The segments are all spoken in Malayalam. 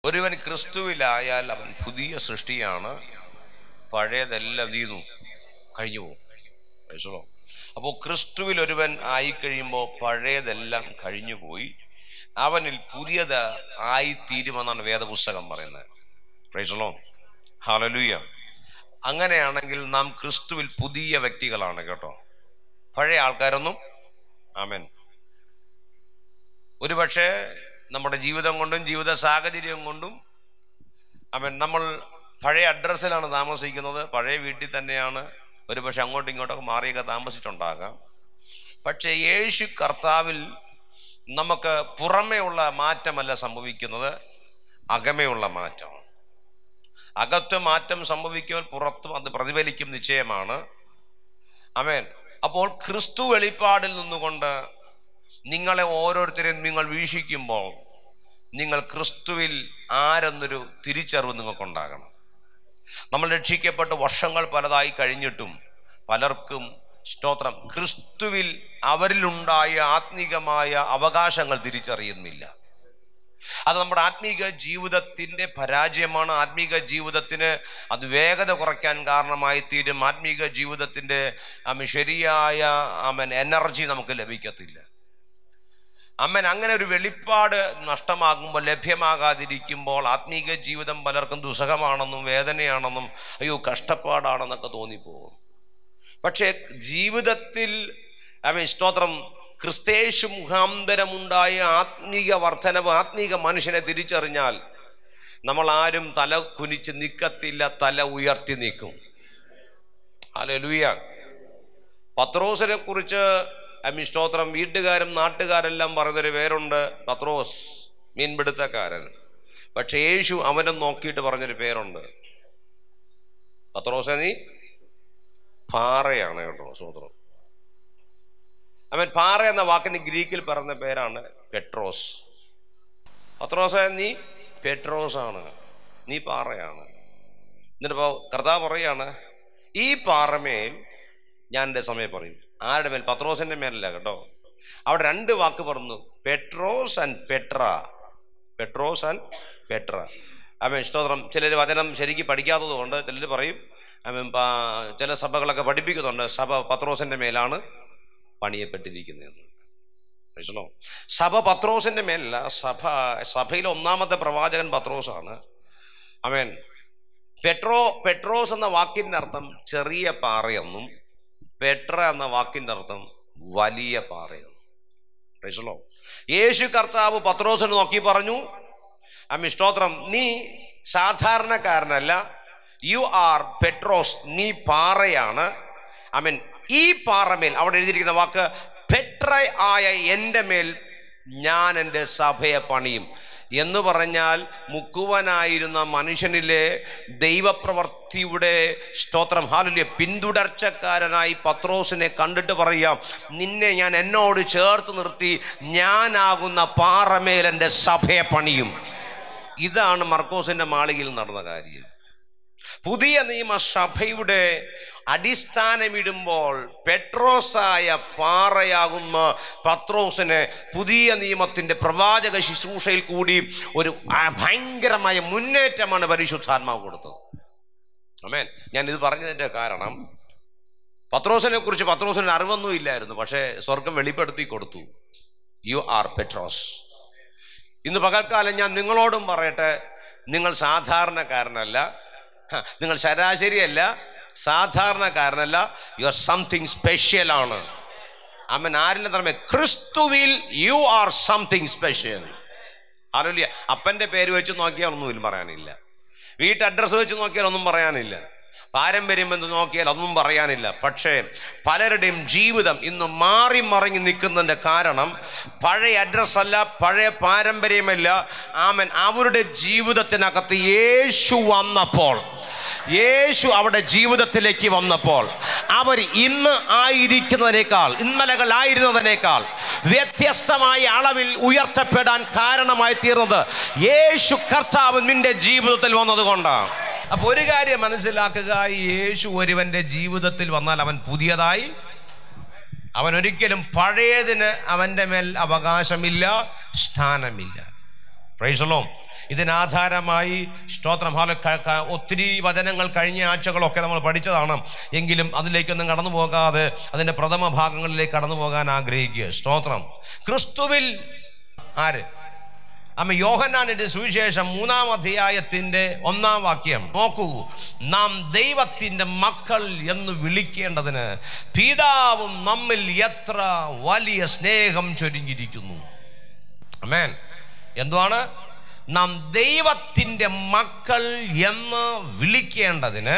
ഒരുവൻ ക്രിസ്തുവിലായാൽ അവൻ പുതിയ സൃഷ്ടിയാണ് പഴയതെല്ലാം തീർന്നു കഴിഞ്ഞു പോകും മനസ്സിലോ അപ്പോൾ ക്രിസ്തുവിൽ ഒരുവൻ ആയിക്കഴിയുമ്പോൾ പഴയതെല്ലാം കഴിഞ്ഞു പോയി അവനിൽ പുതിയത് ആയിത്തീരുമെന്നാണ് വേദപുസ്തകം പറയുന്നത് പ്രൈസലോ ഹാലലൂയ അങ്ങനെയാണെങ്കിൽ നാം ക്രിസ്തുവിൽ പുതിയ വ്യക്തികളാണ് കേട്ടോ പഴയ ആൾക്കാരൊന്നും ആമേൻ ഒരുപക്ഷെ നമ്മുടെ ജീവിതം കൊണ്ടും ജീവിത സാഹചര്യം കൊണ്ടും അവൻ നമ്മൾ പഴയ അഡ്രസ്സിലാണ് താമസിക്കുന്നത് പഴയ വീട്ടിൽ തന്നെയാണ് ഒരുപക്ഷെ അങ്ങോട്ടും ഇങ്ങോട്ടൊക്കെ മാറിയൊക്കെ താമസിച്ചിട്ടുണ്ടാകാം പക്ഷേ യേശു കർത്താവിൽ നമുക്ക് പുറമേയുള്ള മാറ്റമല്ല സംഭവിക്കുന്നത് അകമയുള്ള മാറ്റമാണ് അകത്ത് മാറ്റം സംഭവിക്കുമ്പോൾ പുറത്തും അത് പ്രതിഫലിക്കും നിശ്ചയമാണ് അമേൻ അപ്പോൾ ക്രിസ്തു വെളിപ്പാടിൽ നിന്നുകൊണ്ട് നിങ്ങളെ ഓരോരുത്തരെയും നിങ്ങൾ വീക്ഷിക്കുമ്പോൾ നിങ്ങൾ ക്രിസ്തുവിൽ ആരെന്നൊരു തിരിച്ചറിവ് നിങ്ങൾക്കുണ്ടാകണം നമ്മൾ രക്ഷിക്കപ്പെട്ട് വർഷങ്ങൾ പലതായി കഴിഞ്ഞിട്ടും പലർക്കും സ്തോത്രം ക്രിസ്തുവിൽ അവരിലുണ്ടായ ആത്മീകമായ അവകാശങ്ങൾ തിരിച്ചറിയുന്നില്ല അത് നമ്മുടെ ആത്മീക ജീവിതത്തിന്റെ പരാജയമാണ് ആത്മീക ജീവിതത്തിന് അത് വേഗത കുറയ്ക്കാൻ കാരണമായി തീരും ആത്മീക ജീവിതത്തിന്റെ ആമൻ ശരിയായ ആമൻ എനർജി നമുക്ക് ലഭിക്കത്തില്ല അമ്മൻ അങ്ങനെ ഒരു വെളിപ്പാട് നഷ്ടമാകുമ്പോൾ ലഭ്യമാകാതിരിക്കുമ്പോൾ ആത്മീക ജീവിതം പലർക്കും ദുസ്സഹമാണെന്നും വേദനയാണെന്നും അയ്യോ കഷ്ടപ്പാടാണെന്നൊക്കെ തോന്നിപ്പോകും പക്ഷേ ജീവിതത്തിൽ അവൻ സ്തോത്രം ക്രിസ്തേശു മുഖാന്തരമുണ്ടായ ആത്മീക വർധനവ് ആത്മീക മനുഷ്യനെ തിരിച്ചറിഞ്ഞാൽ നമ്മൾ ആരും തല കുനിച്ച് നിൽക്കത്തില്ല തല ഉയർത്തി നിൽക്കും അല്ലെ ലൂയ പത്രോസിനെ കുറിച്ച് അമ്മി സ്തോത്രം വീട്ടുകാരും നാട്ടുകാരെല്ലാം പറയുന്നൊരു പേരുണ്ട് പത്രോസ് മീൻപിടുത്തക്കാരൻ പക്ഷെ യേശു അവനെ നോക്കിയിട്ട് പറഞ്ഞൊരു പേരുണ്ട് പത്രോസെ നീ പാറയാണ് കേട്ടോ സ്തോത്രം അവൻ പാറ എന്ന വാക്കിന് ഗ്രീക്കിൽ പറഞ്ഞ പേരാണ് പെട്രോസ് പത്രോസെ നീ പെട്രോസ് ആണ് നീ പാറയാണ് എന്നിട്ടിപ്പോ കർത്താവ് പറയാണ് ഈ പാറമേൽ ഞാൻ എൻ്റെ സമയം പറയും ആരുടെ മേൽ പത്രോസിന്റെ മേലല്ല കേട്ടോ അവിടെ രണ്ട് വാക്ക് പറഞ്ഞു Petros and Petra Petros and Petra അവൻ സ്തോത്രം ചിലർ വചനം ശരിക്കും പഠിക്കാത്തത് കൊണ്ട് ചിലർ പറയും അവൻ ചില സഭകളൊക്കെ പഠിപ്പിക്കുന്നുണ്ട് സഭ പത്രോസിന്റെ മേലാണ് പണിയപ്പെട്ടിരിക്കുന്നതെന്ന് മനസ്സിലോ സഭ പത്രോസിന്റെ മേലല്ല സഭ സഭയിലെ ഒന്നാമത്തെ പ്രവാചകൻ പത്രോസാണ് അവൻ പെട്രോ പെട്രോസ് എന്ന വാക്കിൻ്റെ അർത്ഥം ചെറിയ പാറയെന്നും പെട്ര എന്ന വാക്കിൻ്റെ അർത്ഥം വലിയ പാറയെന്നും മനസ്സിലോ യേശു കർത്താവ് പത്രോസിനെ നോക്കി പറഞ്ഞു അമ്മി സ്തോത്രം നീ സാധാരണക്കാരനല്ല യു ആർ പെട്രോസ് നീ പാറയാണ് ഐ മീൻ ഈ പാറമേൽ അവിടെ എഴുതിയിരിക്കുന്ന വാക്ക് പെട്ര ആയ എൻ്റെ മേൽ ഞാൻ എൻ്റെ സഭയെ പണിയും എന്ന് പറഞ്ഞാൽ മുക്കുവനായിരുന്ന മനുഷ്യനിലെ ദൈവപ്രവർത്തിയുടെ സ്തോത്രം ഹാലുല്യ പിന്തുടർച്ചക്കാരനായി പത്രോസിനെ കണ്ടിട്ട് പറയാം നിന്നെ ഞാൻ എന്നോട് ചേർത്ത് നിർത്തി ഞാനാകുന്ന പാറമേൽ എൻ്റെ സഭയെ പണിയും ഇതാണ് മർക്കോസിന്റെ മാളികയിൽ നടന്ന കാര്യം പുതിയ നിയമസഭയുടെ അടിസ്ഥാനമിടുമ്പോൾ പെട്രോസായ പാറയാകുന്ന പത്രോസിന് പുതിയ നിയമത്തിന്റെ പ്രവാചക ശുശ്രൂഷയിൽ കൂടി ഒരു ഭയങ്കരമായ മുന്നേറ്റമാണ് പരിശുദ്ധാത്മാവ് കൊടുത്തത് അമേൻ ഞാൻ ഇത് പറഞ്ഞതിന്റെ കാരണം പത്രോസിനെ കുറിച്ച് പത്രോസിന് അറിവൊന്നും ഇല്ലായിരുന്നു പക്ഷേ സ്വർഗം വെളിപ്പെടുത്തി കൊടുത്തു യു ആർ പെട്രോസ് ഇന്ന് പകൽക്കാലം ഞാൻ നിങ്ങളോടും പറയട്ടെ നിങ്ങൾ സാധാരണക്കാരനല്ല നിങ്ങൾ ശരാശരിയല്ല സാധാരണക്കാരനല്ല യു ആർ സംതിങ് സ്പെഷ്യൽ ആണ് അമ്മൻ ആരില്ല തറമേ ക്രിസ്തുവിൽ യു ആർ സംതിങ് സ്പെഷ്യൽ ആലോല്യ അപ്പൻ്റെ പേര് വെച്ച് നോക്കിയാൽ ഒന്നുമില്ല പറയാനില്ല വീട്ട് അഡ്രസ്സ് വെച്ച് നോക്കിയാൽ ഒന്നും പറയാനില്ല പാരമ്പര്യം എന്ന് നോക്കിയാൽ ഒന്നും പറയാനില്ല പക്ഷേ പലരുടെയും ജീവിതം ഇന്ന് മാറി മറിഞ്ഞ് നിൽക്കുന്നതിൻ്റെ കാരണം പഴയ അഡ്രസ്സല്ല പഴയ പാരമ്പര്യമല്ല ആമൻ അവരുടെ ജീവിതത്തിനകത്ത് യേശു വന്നപ്പോൾ യേശു അവരുടെ ജീവിതത്തിലേക്ക് വന്നപ്പോൾ അവർ ഇന്ന് ആയിരിക്കുന്നതിനേക്കാൾ ഇന്നലകളായിരുന്നതിനേക്കാൾ വ്യത്യസ്തമായ അളവിൽ ഉയർത്തപ്പെടാൻ കാരണമായി തീർന്നത് യേശു കർത്താവ് നിന്റെ ജീവിതത്തിൽ വന്നതുകൊണ്ടാണ് അപ്പൊ ഒരു കാര്യം മനസ്സിലാക്കുക യേശു ഒരുവന്റെ ജീവിതത്തിൽ വന്നാൽ അവൻ പുതിയതായി അവൻ ഒരിക്കലും പഴയതിന് അവന്റെ മേൽ അവകാശമില്ല സ്ഥാനമില്ല പ്രൈസലോ ഇതിനാധാരമായി സ്തോത്രം ഹാല ക- ക- ഒത്തിരി വചനങ്ങൾ കഴിഞ്ഞ ആഴ്ചകളൊക്കെ നമ്മൾ പഠിച്ചതാണ് എങ്കിലും അതിലേക്കൊന്നും കടന്നു പോകാതെ അതിൻ്റെ പ്രഥമ ഭാഗങ്ങളിലേക്ക് കടന്നു പോകാൻ ആഗ്രഹിക്കുക സ്തോത്രം ക്രിസ്തുവിൽ ആര് അമ്മ യോഹന്നാനിന്റെ സുവിശേഷം മൂന്നാം അധ്യായത്തിന്റെ ഒന്നാം വാക്യം നോക്കൂ നാം ദൈവത്തിന്റെ മക്കൾ എന്ന് വിളിക്കേണ്ടതിന് പിതാവും നമ്മിൽ എത്ര വലിയ സ്നേഹം ചൊരിഞ്ഞിരിക്കുന്നു അമേൻ എന്തുവാണ് നാം ദൈവത്തിൻ്റെ മക്കൾ എന്ന് വിളിക്കേണ്ടതിന്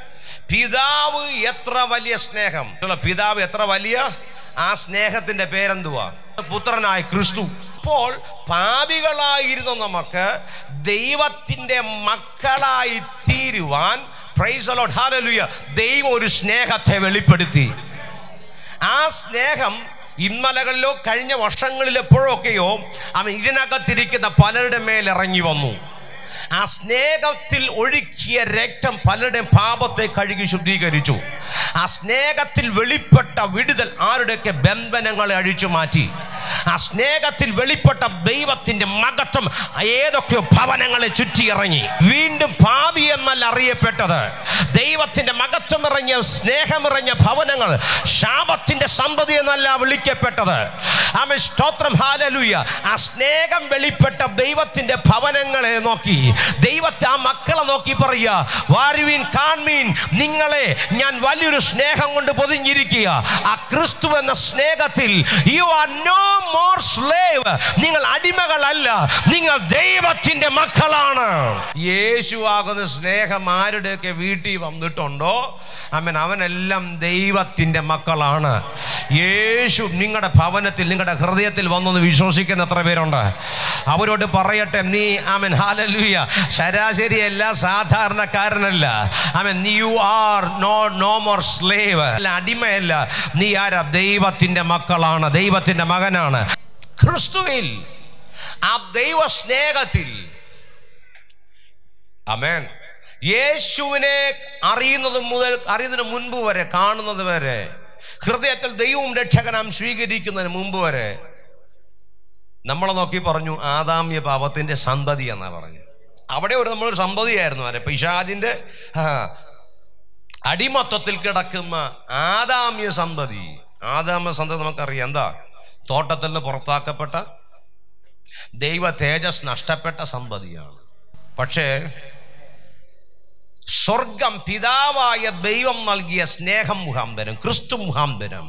പിതാവ് എത്ര വലിയ സ്നേഹം ഇതുള്ള പിതാവ് എത്ര വലിയ ആ സ്നേഹത്തിന്റെ പേരെന്തുവാ പുത്രനായ ക്രിസ്തു അപ്പോൾ പാപികളായിരുന്ന നമുക്ക് ദൈവത്തിൻ്റെ മക്കളായി തീരുവാൻ പ്രൈസ് അലോട്ട് ഹാലലുയ ദൈവം ഒരു സ്നേഹത്തെ വെളിപ്പെടുത്തി ആ സ്നേഹം ഇന്നലകളിലോ കഴിഞ്ഞ വർഷങ്ങളിൽ എപ്പോഴൊക്കെയോ അവൻ ഇതിനകത്തിരിക്കുന്ന പലരുടെ മേൽ ഇറങ്ങി വന്നു ആ സ്നേഹത്തിൽ ഒഴുക്കിയ രക്തം പലരുടെയും പാപത്തെ കഴുകി ശുദ്ധീകരിച്ചു ആ സ്നേഹത്തിൽ വെളിപ്പെട്ട വിടുതൽ ആരുടെയൊക്കെ ബന്ധനങ്ങളെ അഴിച്ചു മാറ്റി ആ സ്നേഹത്തിൽ വെളിപ്പെട്ട ദൈവത്തിന്റെ മകത്വം ഏതൊക്കെയോ ഭവനങ്ങളെ ചുറ്റിയിറങ്ങി വീണ്ടും പാപി എന്നല്ല അറിയപ്പെട്ടത് ദൈവത്തിന്റെ മകത്വം ഇറങ്ങിയ സ്നേഹമിറങ്ങിയ ഭവനങ്ങൾ ശാപത്തിന്റെ സന്തതി എന്നല്ല വിളിക്കപ്പെട്ടത് ആമേ സ്തോത്രം ഹാലലൂയ ആ സ്നേഹം വെളിപ്പെട്ട ദൈവത്തിന്റെ ഭവനങ്ങളെ നോക്കി ദൈവത്തെ ആ മക്കളെ നോക്കി പറയുക വാരുവീൻ കാൺമീൻ നിങ്ങളെ ഞാൻ വലിയൊരു സ്നേഹം കൊണ്ട് പൊതിഞ്ഞിരിക്കുക ആ ക്രിസ്തു എന്ന സ്നേഹത്തിൽ you are no more slave നിങ്ങൾ അടിമകളല്ല നിങ്ങൾ ദൈവത്തിന്റെ മക്കളാണ് യേശു ആകുന്ന സ്നേഹം ആരുടെയൊക്കെ വീട്ടിൽ വന്നിട്ടുണ്ടോ അവൻ അവനെല്ലാം ദൈവത്തിന്റെ മക്കളാണ് യേശു നിങ്ങളുടെ ഭവനത്തിൽ നിങ്ങളുടെ ഹൃദയത്തിൽ വന്നെന്ന് വിശ്വസിക്കുന്ന എത്ര പേരുണ്ട് അവരോട് പറയട്ടെ നീ അവൻ ഹാലലുയ ശരാശരിയല്ല സാധാരണക്കാരനല്ല അവൻ you are no no more slave അല്ല അടിമയല്ല നീ ആരാ ദൈവത്തിന്റെ മക്കളാണ് ദൈവത്തിന്റെ മകനാണ് ക്രിസ്തുവിൽ ആ ദൈവ സ്നേഹത്തിൽ അമേൻ യേശുവിനെ അറിയുന്നത് മുതൽ അറിയുന്നതിന് മുൻപ് വരെ കാണുന്നത് വരെ ഹൃദയത്തിൽ ദൈവവും രക്ഷകനാം സ്വീകരിക്കുന്നതിന് മുമ്പ് വരെ നമ്മളെ നോക്കി പറഞ്ഞു ആദാമ്യ പാപത്തിന്റെ സന്തതി എന്നാ പറഞ്ഞു അവിടെ ഒരു നമ്മളൊരു സന്തതിയായിരുന്നു ആരെ പിശാജിന്റെ ആ, അടിമത്വത്തിൽ കിടക്കുന്ന ആദാമ്യ സന്തതി ആദാമ്യ സന്തതി നമുക്കറിയാം എന്താ തോട്ടത്തിൽ നിന്ന് പുറത്താക്കപ്പെട്ട ദൈവ തേജസ് നഷ്ടപ്പെട്ട സന്തതിയാണ് പക്ഷേ സ്വർഗം പിതാവായ ദൈവം നൽകിയ സ്നേഹം മുഖാന്തരം ക്രിസ്തു മുഖാന്തരം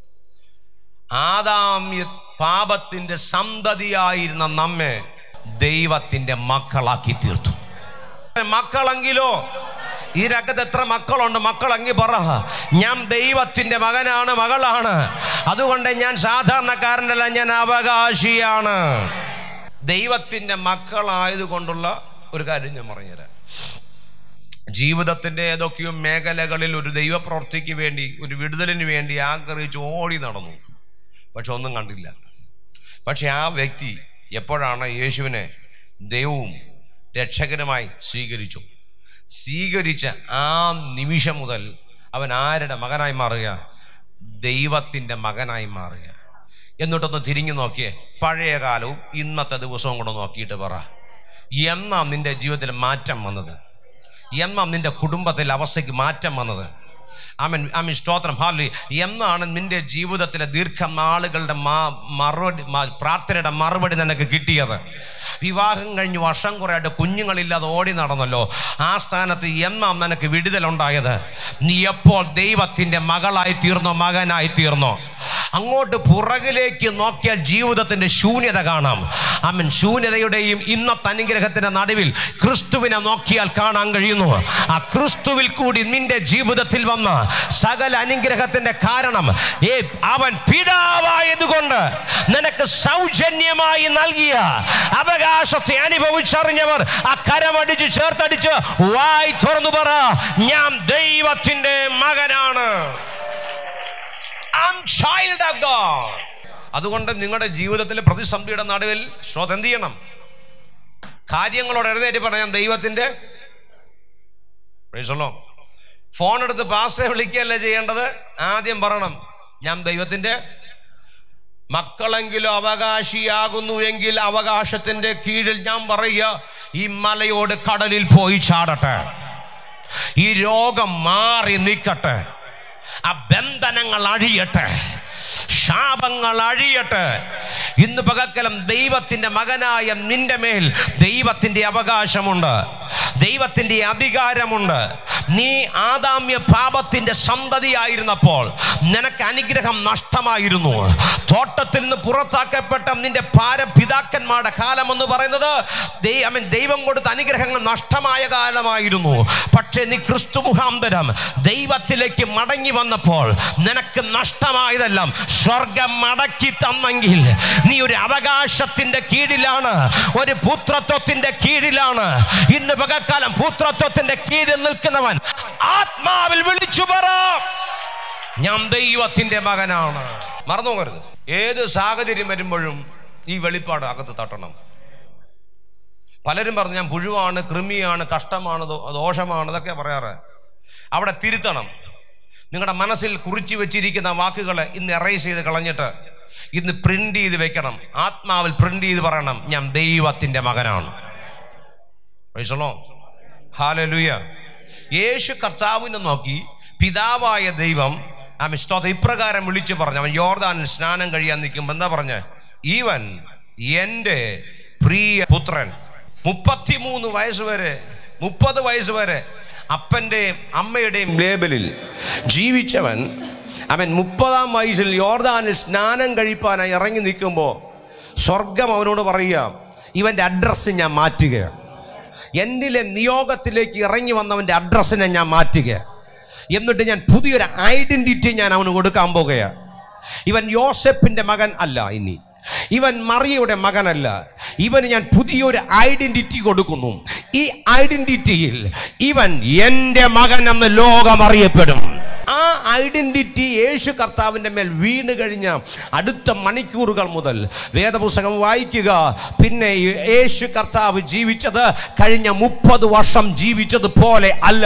ആദാമ്യ പാപത്തിന്റെ സന്തതിയായിരുന്ന നമ്മെ ദൈവത്തിന്റെ മക്കളാക്കി തീർത്തു മക്കളെങ്കിലോ ഇതിനകത്ത് എത്ര മക്കളുണ്ട് മക്കളെങ്കിൽ പറ ഞാൻ ദൈവത്തിന്റെ മകനാണ് മകളാണ് അതുകൊണ്ട് ഞാൻ സാധാരണക്കാരനല്ല ഞാൻ അവകാശിയാണ് ദൈവത്തിന്റെ മക്കളായതുകൊണ്ടുള്ള ഒരു കാര്യം ഞാൻ പറഞ്ഞുതരാം ജീവിതത്തിൻ്റെ ഏതൊക്കെയോ മേഖലകളിൽ ഒരു ദൈവപ്രവൃത്തിക്ക് വേണ്ടി ഒരു വിടുതലിന് വേണ്ടി ആഗ്രഹിച്ച് ഓടി നടന്നു പക്ഷെ ഒന്നും കണ്ടില്ല പക്ഷെ ആ വ്യക്തി എപ്പോഴാണ് യേശുവിനെ ദൈവവും രക്ഷകനുമായി സ്വീകരിച്ചു സ്വീകരിച്ച ആ നിമിഷം മുതൽ അവൻ ആരുടെ മകനായി മാറുക ദൈവത്തിൻ്റെ മകനായി മാറുക എന്നിട്ടൊന്ന് തിരിഞ്ഞു നോക്കിയേ പഴയ കാലവും ഇന്നത്തെ ദിവസവും കൂടെ നോക്കിയിട്ട് പറ എന്നാ നിന്റെ ജീവിതത്തിൽ മാറ്റം വന്നത് എന്നാ നിന്റെ കുടുംബത്തിൽ അവസ്ഥയ്ക്ക് മാറ്റം വന്നത് ആമൻ ആമൻ സ്തോത്രം ഹാലി എന്നാണ് നിന്റെ ജീവിതത്തിലെ ദീർഘനാളുകളുടെ മാ മറുപടി മാ- പ്രാർത്ഥനയുടെ മറുപടി നിനക്ക് കിട്ടിയത് വിവാഹം കഴിഞ്ഞ് വർഷം കുറേയായിട്ട് കുഞ്ഞുങ്ങളില്ലാതെ ഓടി നടന്നല്ലോ ആ സ്ഥാനത്ത് എന്നാ നിനക്ക് വിടുതലുണ്ടായത് നീ എപ്പോൾ ദൈവത്തിൻ്റെ മകളായി തീർന്നോ മകനായി തീർന്നോ അങ്ങോട്ട് പുറകിലേക്ക് നോക്കിയാൽ ജീവിതത്തിന്റെ ശൂന്യത കാണാം ആമൻ ശൂന്യതയുടെയും ഇന്നത്തെ അനുഗ്രഹത്തിന്റെ നടുവിൽ ക്രിസ്തുവിനെ നോക്കിയാൽ കാണാൻ കഴിയുന്നു ആ ക്രിസ്തുവിൽ കൂടി നിന്റെ ജീവിതത്തിൽ വന്ന സകല അനുഗ്രഹത്തിന്റെ കാരണം ഏ അവൻ പിതാവായതുകൊണ്ട് നിനക്ക് സൗജന്യമായി നൽകിയ അവകാശത്തെ അനുഭവിച്ചറിഞ്ഞവർ ആ കരമടിച്ച് ചേർത്തടിച്ച് വായി തുറന്നു പറ ഞാൻ ദൈവത്തിന്റെ മകനാണ് I'm child of God. അതുകൊണ്ട് നിങ്ങളുടെ ജീവിതത്തിലെ പ്രതിസന്ധിയുടെ നടുവിൽ ശ്രോത എന്ത് ചെയ്യണം കാര്യങ്ങളോട് എഴുന്നേറ്റ് പറയാം ദൈവത്തിന്റെ പ്രൈസല്ലോ ഫോൺ എടുത്ത് പാസ്റ്ററെ വിളിക്കുകയല്ല ചെയ്യേണ്ടത് ആദ്യം പറയണം ഞാൻ ദൈവത്തിന്റെ മക്കളെങ്കിലും അവകാശിയാകുന്നുവെങ്കിൽ അവകാശത്തിന്റെ കീഴിൽ ഞാൻ പറയുക ഈ മലയോട് കടലിൽ പോയി ചാടട്ടെ ഈ രോഗം മാറി നിൽക്കട്ടെ ആ ബന്ധനങ്ങൾ അഴിയട്ടെ ശാപങ്ങൾ അഴിയട്ടെ ഇന്ന് പകക്കലം ദൈവത്തിന്റെ മകനായ നിന്റെ മേൽ ദൈവത്തിന്റെ അവകാശമുണ്ട് ദൈവത്തിന്റെ അധികാരമുണ്ട് നീ ആദാമ്യ പാപത്തിന്റെ സന്തതിയായിരുന്നപ്പോൾ നിനക്ക് അനുഗ്രഹം നഷ്ടമായിരുന്നു തോട്ടത്തിൽ നിന്ന് പുറത്താക്കപ്പെട്ട നിന്റെ പാരപിതാക്കന്മാരുടെ കാലം എന്ന് പറയുന്നത് ദൈ- I mean, ദൈവം കൊടുത്ത അനുഗ്രഹങ്ങൾ നഷ്ടമായ കാലമായിരുന്നു പക്ഷേ നീ ക്രിസ്തു മുഖാന്തരം ദൈവത്തിലേക്ക് മടങ്ങി വന്നപ്പോൾ നിനക്ക് നഷ്ടമായതെല്ലാം സ്വർഗം മടക്കി തന്നെങ്കിൽ നീ ഒരു അവകാശത്തിന്റെ കീഴിലാണ് ഒരു പുത്രത്വത്തിന്റെ കീഴിലാണ് ഇന്ന് പകക്കാലം പുത്രത്വത്തിന്റെ കീഴിൽ നിൽക്കുന്നവൻ ആത്മാവിൽ വിളിച്ചു പറ ഞാൻ ദൈവത്തിന്റെ മകനാണ് മറന്നു പോകരുത് ഏത് സാഹചര്യം വരുമ്പോഴും ഈ വെളിപ്പാട് അകത്ത് തട്ടണം പലരും പറഞ്ഞു ഞാൻ പുഴുവാണ് കൃമിയാണ് കഷ്ടമാണ് ദോ- ദോഷമാണ് ഇതൊക്കെ പറയാറ് അവിടെ തിരുത്തണം നിങ്ങളുടെ മനസ്സിൽ കുറിച്ചു വെച്ചിരിക്കുന്ന വാക്കുകളെ ഇന്ന് എറേസ് ചെയ്ത് കളഞ്ഞിട്ട് ഇന്ന് പ്രിന്റ് ചെയ്ത് വെക്കണം ആത്മാവിൽ പ്രിന്റ് ചെയ്ത് പറയണം ഞാൻ ദൈവത്തിന്റെ മകനാണ് ഹാലലുയ യേശു കർത്താവിനെ നോക്കി പിതാവായ ദൈവം ആമി സ്തോത്രം ഇപ്രകാരം വിളിച്ചു പറഞ്ഞു അവൻ യോർദാനിൽ സ്നാനം കഴിയാൻ നിൽക്കുമ്പോൾ എന്താ പറഞ്ഞ ഈവൻ എൻ്റെ പ്രിയ പുത്രൻ മുപ്പത്തിമൂന്ന് വയസ്സ് വരെ മുപ്പത് വയസ്സ് വരെ അപ്പൻ്റെയും അമ്മയുടെയും ലേബലിൽ ജീവിച്ചവൻ അവൻ മുപ്പതാം വയസ്സിൽ യോർദാനിൽ സ്നാനം കഴിപ്പാനായി ഇറങ്ങി നിൽക്കുമ്പോൾ സ്വർഗം അവനോട് പറയുക ഇവൻ്റെ അഡ്രസ്സ് ഞാൻ മാറ്റുകയാണ് എന്നിലെ നിയോഗത്തിലേക്ക് ഇറങ്ങി വന്നവൻ്റെ അഡ്രസ്സിനെ ഞാൻ മാറ്റുക എന്നിട്ട് ഞാൻ പുതിയൊരു ഐഡന്റിറ്റി ഞാൻ അവന് കൊടുക്കാൻ പോകുകയാണ് ഇവൻ യോസെഫിന്റെ മകൻ അല്ല ഇനി ഇവൻ മറിയയുടെ മകനല്ല ഇവന് ഞാൻ പുതിയൊരു ഐഡന്റിറ്റി കൊടുക്കുന്നു ഈ ഐഡന്റിറ്റിയിൽ ഇവൻ എൻ്റെ മകൻ എന്ന് ലോകം അറിയപ്പെടും ആ ഐഡന്റിറ്റി യേശു കർത്താവിൻ്റെ മേൽ വീണ് കഴിഞ്ഞ അടുത്ത മണിക്കൂറുകൾ മുതൽ വേദപുസ്തകം വായിക്കുക പിന്നെ യേശു കർത്താവ് ജീവിച്ചത് കഴിഞ്ഞ മുപ്പത് വർഷം ജീവിച്ചത് പോലെ അല്ല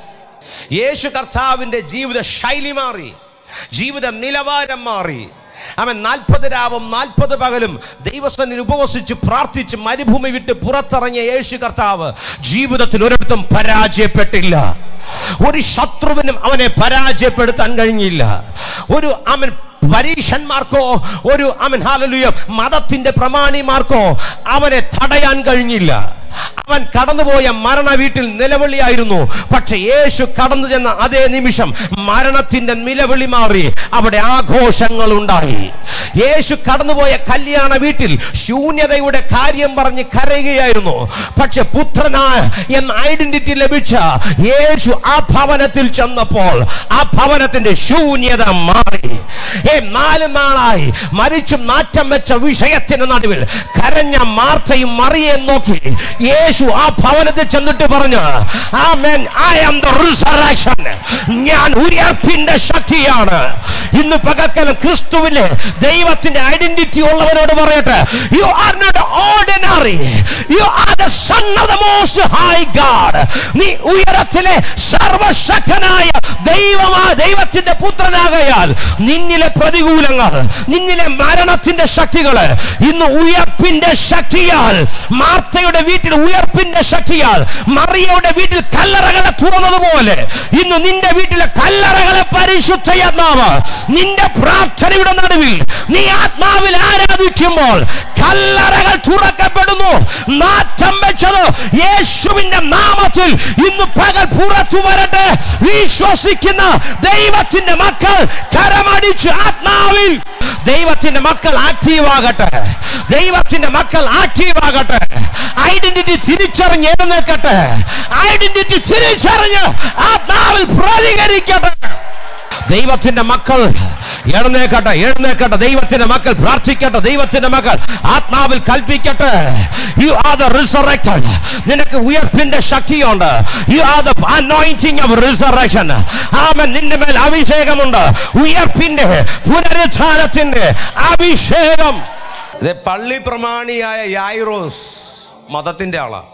യേശു കർത്താവിൻ്റെ ജീവിത ശൈലി മാറി ജീവിത നിലവാരം മാറി അവൻ നാൽപ്പത് രാവും നാൽപ്പത് പകലും ദൈവസ്ഥനിൽ ഉപവസിച്ച് പ്രാർത്ഥിച്ച് മരുഭൂമി വിട്ട് പുറത്തിറങ്ങിയ യേശു കർത്താവ് ജീവിതത്തിൽ ഒരിടത്തും പരാജയപ്പെട്ടില്ല ഒരു ശത്രുവിനും അവനെ പരാജയപ്പെടുത്താൻ കഴിഞ്ഞില്ല ഒരു അവൻ പരീക്ഷന്മാർക്കോ ഒരു അവൻ ഹാലലുയ മതത്തിന്റെ പ്രമാണിമാർക്കോ അവനെ തടയാൻ കഴിഞ്ഞില്ല അവൻ കടന്നുപോയ മരണ വീട്ടിൽ നിലവിളിയായിരുന്നു പക്ഷെ യേശു കടന്നു ചെന്ന അതേ നിമിഷം മരണത്തിന്റെ നിലവിളി മാറി അവിടെ ആഘോഷങ്ങൾ ഉണ്ടായി യേശു കടന്നുപോയ കല്യാണ വീട്ടിൽ ശൂന്യതയുടെ കാര്യം പറഞ്ഞ് കരയുകയായിരുന്നു പക്ഷെ പുത്രനായ എന്ന ഐഡന്റിറ്റി ലഭിച്ച യേശു ആ ഭവനത്തിൽ ചെന്നപ്പോൾ ആ ഭവനത്തിന്റെ ശൂന്യത മാറി ഏ നാല് നാളായി മരിച്ചും നാറ്റം വെച്ച വിഷയത്തിന് നടുവിൽ കരഞ്ഞ മാർത്തയും മറിയേയും നോക്കി യേശു ആ ഭവനത്തിൽ ചെന്നിട്ട് പറഞ്ഞു ആമേൻ ഐ ആം ദ റിസറക്ഷൻ ഞാൻ ഉയർപ്പിന്റെ ശക്തിയാണ് ഇന്ന് പകക്കലം ക്രിസ്തുവിലെ ദൈവത്തിന്റെ ഐഡന്റിറ്റി ഉള്ളവരോട് പറയട്ടെ you are not ordinary you are the son of the most high God നീ ഉയരത്തിലെ സർവശക്തനായ ദൈവമാ ദൈവത്തിന്റെ പുത്രനാകയാൽ നിന്നിലെ പ്രതികൂലങ്ങൾ നിന്നിലെ മരണത്തിന്റെ ശക്തികള് ഇന്ന് ഉയർപ്പിന്റെ ശക്തിയാൽ മാർത്തയുടെ വീട്ടിൽ ഉയർപ്പിന്റെ ശക്തിയാൽ മറിയയുടെ വീട്ടിൽ കല്ലറകളെ തുറന്നതുപോലെ ഇന്ന് നിന്റെ വീട്ടിലെ കല്ലറകളെ പരിശുദ്ധയാത്മാവ് നിന്റെ പ്രാർത്ഥനയുടെ നടുവിൽ നീ ആത്മാവിൽ ആരാധിക്കുമ്പോൾ കല്ലറകൾ തുറക്കപ്പെടുന്നു നാറ്റം വെച്ചത് യേശുവിന്റെ നാമത്തിൽ ഇന്ന് പകൽ പുറത്തു വരട്ടെ വിശ്വസിക്കുന്ന ദൈവത്തിന്റെ മക്കൾ കരമടിച്ച് ആത്മാവിൽ ദൈവത്തിന്റെ മക്കൾ ആക്റ്റീവ് ആകട്ടെ ദൈവത്തിന്റെ മക്കൾ ആക്റ്റീവ് ആകട്ടെ ഐഡന്റിറ്റി തിരിച്ചറിഞ്ഞ് എഴുന്നേൽക്കട്ടെ ഐഡന്റിറ്റി തിരിച്ചറിഞ്ഞ് ആത്മാവിൽ പ്രതികരിക്കട്ടെ ദൈവത്തിന്റെ മക്കൾ എഴുന്നേക്കട്ടെ എഴുന്നേക്കട്ടെ ദൈവത്തിന്റെ മക്കൾ പ്രാർത്ഥിക്കട്ടെ ദൈവത്തിന്റെ മക്കൾ ആത്മാവിൽ കൽപ്പിക്കട്ടെ യു ആർ ദ റിസറക്റ്റഡ് നിനക്ക് ഉയർപ്പിന്റെ ശക്തിയുണ്ട് you are the anointing of resurrection ആമൻ നിന്റെ മേൽ അഭിഷേകമുണ്ട് ഉയർപ്പിന്റെ പുനരുത്ഥാനത്തിന്റെ അഭിഷേകം ഇത് പള്ളി പ്രമാണിയായ യായിറോസ് മതത്തിന്റെ ആളാ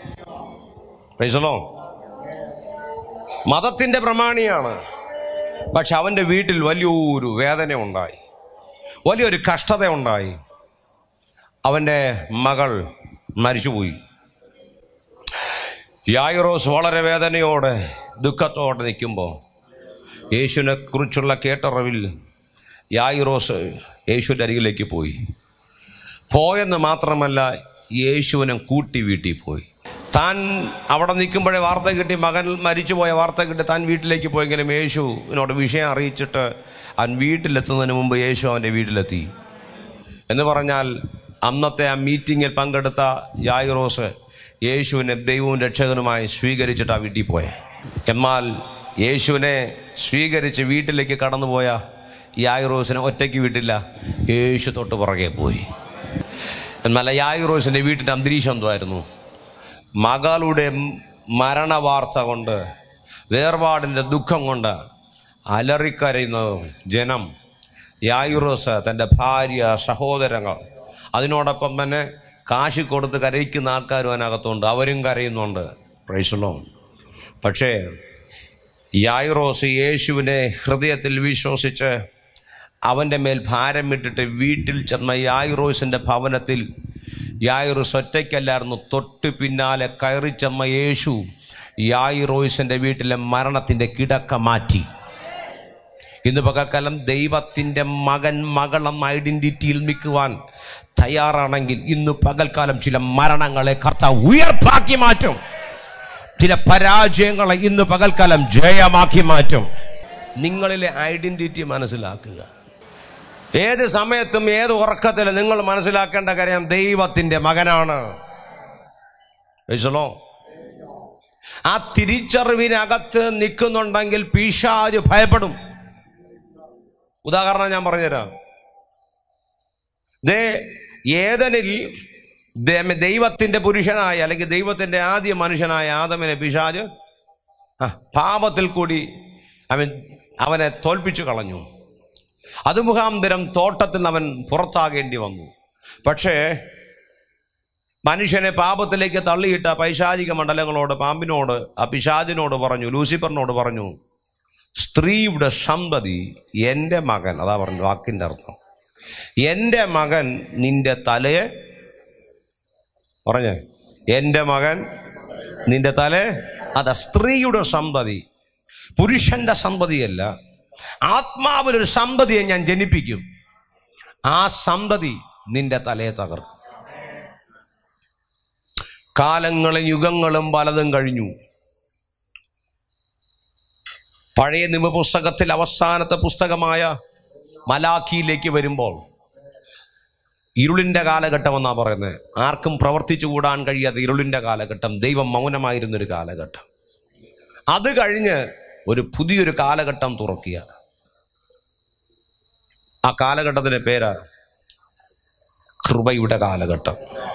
പ്രൈസലോ മതത്തിന്റെ പ്രമാണിയാണ് പക്ഷെ അവന്റെ വീട്ടിൽ വലിയൊരു വേദന ഉണ്ടായി വലിയൊരു കഷ്ടത ഉണ്ടായി അവൻ്റെ മകൾ മരിച്ചുപോയി യായിറോസ് വളരെ വേദനയോടെ ദുഃഖത്തോടെ നിൽക്കുമ്പോൾ യേശുവിനെ കുറിച്ചുള്ള കേട്ടറിവിൽ യായിറോസ് യേശുവിൻ്റെ അരികിലേക്ക് പോയി പോയെന്ന് മാത്രമല്ല യേശുവിനെ കൂട്ടി വീട്ടിൽ പോയി താൻ അവിടെ നിൽക്കുമ്പോഴേ വാർത്ത കിട്ടി മകൻ മരിച്ചുപോയ വാർത്ത കിട്ടി താൻ വീട്ടിലേക്ക് പോയെങ്കിലും യേശുവിനോട് വിഷയം അറിയിച്ചിട്ട് അവൻ വീട്ടിലെത്തുന്നതിന് മുമ്പ് യേശു അവൻ്റെ വീട്ടിലെത്തി എന്ന് പറഞ്ഞാൽ അന്നത്തെ ആ മീറ്റിങ്ങിൽ പങ്കെടുത്ത യായിറോസ് യേശുവിനെ ദൈവവും രക്ഷകനുമായി സ്വീകരിച്ചിട്ട് ആ വീട്ടിൽ പോയെ എന്നാൽ യേശുവിനെ സ്വീകരിച്ച് വീട്ടിലേക്ക് കടന്നുപോയ യായിറോസിനെ ഒറ്റയ്ക്ക് വിട്ടില്ല യേശു തൊട്ട് പുറകെ പോയി എന്നാൽ യായിറോസിൻ്റെ വീട്ടിൻ്റെ അന്തരീക്ഷം എന്തായിരുന്നു മകളുടെ മരണവാർത്ത കൊണ്ട് വേർപാടിൻ്റെ ദുഃഖം കൊണ്ട് അലറിക്കരയുന്ന ജനം യായുറോസ് തൻ്റെ ഭാര്യ സഹോദരങ്ങൾ അതിനോടൊപ്പം തന്നെ കാശ് കൊടുത്ത് കരയിക്കുന്ന ആൾക്കാരും അതിനകത്തുണ്ട് അവരും കരയുന്നുണ്ട് പ്രൈസലോ പക്ഷേ യായുറോസ് യേശുവിനെ ഹൃദയത്തിൽ വിശ്വസിച്ച് അവൻ്റെ മേൽ ഭാരം ഇട്ടിട്ട് വീട്ടിൽ ചെന്ന യായുറോസിൻ്റെ ഭവനത്തിൽ യായുറോസ് ഒറ്റയ്ക്കല്ലായിരുന്നു തൊട്ട് പിന്നാലെ കയറി ചെന്ന യേശു യായുറോസിൻ്റെ വീട്ടിലെ മരണത്തിൻ്റെ കിടക്ക മാറ്റി ഇന്ന് പകൽക്കാലം ദൈവത്തിൻ്റെ മകൻ മകളെന്ന ഐഡന്റിറ്റിയിൽ നിൽക്കുവാൻ തയ്യാറാണെങ്കിൽ ഇന്ന് പകൽക്കാലം ചില മരണങ്ങളെ കർത്താവ് ഉയർപ്പാക്കി മാറ്റും ചില പരാജയങ്ങളെ ഇന്ന് പകൽക്കാലം ജയമാക്കി മാറ്റും നിങ്ങളിലെ ഐഡന്റിറ്റി മനസ്സിലാക്കുക ഏത് സമയത്തും ഏത് ഉറക്കത്തിലും നിങ്ങൾ മനസ്സിലാക്കേണ്ട കാര്യം ദൈവത്തിന്റെ മകനാണ് മനസ്സിലോ ആ തിരിച്ചറിവിനകത്ത് നിൽക്കുന്നുണ്ടെങ്കിൽ പീശാജ് ഭയപ്പെടും ഉദാഹരണം ഞാൻ പറഞ്ഞുതരാം ദേ ഏതനിൽ ദേ- ദൈവത്തിന്റെ പുരുഷനായ അല്ലെങ്കിൽ ദൈവത്തിന്റെ ആദ്യ മനുഷ്യനായ ആദമിനെ പിശാജ് ആ പാപത്തിൽ കൂടി അവൻ അവനെ തോൽപ്പിച്ചു കളഞ്ഞു അത് മുഖാന്തരം തോട്ടത്തിൽ നിന്ന് അവൻ പുറത്താകേണ്ടി വന്നു പക്ഷേ മനുഷ്യനെ പാപത്തിലേക്ക് തള്ളിയിട്ട പൈശാചിക മണ്ഡലങ്ങളോട് പാമ്പിനോട് ആ പിശാചിനോട് പറഞ്ഞു ലൂസിഫറിനോട് പറഞ്ഞു സ്ത്രീയുടെ സന്തതി എൻ്റെ മകൻ അതാ പറഞ്ഞു വാക്കിൻ്റെ അർത്ഥം എൻ്റെ മകൻ നിന്റെ തലയെ പറഞ്ഞേ എൻ്റെ മകൻ നിന്റെ തലേ അതാ സ്ത്രീയുടെ സന്തതി പുരുഷന്റെ സന്തതിയല്ല ആത്മാവിലൊരു സന്തതിയെ ഞാൻ ജനിപ്പിക്കും ആ സന്തതി നിന്റെ തലയെ തകർക്കും കാലങ്ങളും യുഗങ്ങളും പലതും കഴിഞ്ഞു പഴയ നിയമപുസ്തകത്തിൽ അവസാനത്തെ പുസ്തകമായ മലാഖിയിലേക്ക് വരുമ്പോൾ ഇരുളിന്റെ കാലഘട്ടം എന്നാ പറയുന്നത് ആർക്കും പ്രവർത്തിച്ചു കൂടാൻ കഴിയാത്ത ഇരുളിന്റെ കാലഘട്ടം ദൈവം മൗനമായിരുന്നൊരു കാലഘട്ടം അത് കഴിഞ്ഞ് ഒരു പുതിയൊരു കാലഘട്ടം തുറക്കുക ആ കാലഘട്ടത്തിന്റെ പേരാ കൃപയുടെ കാലഘട്ടം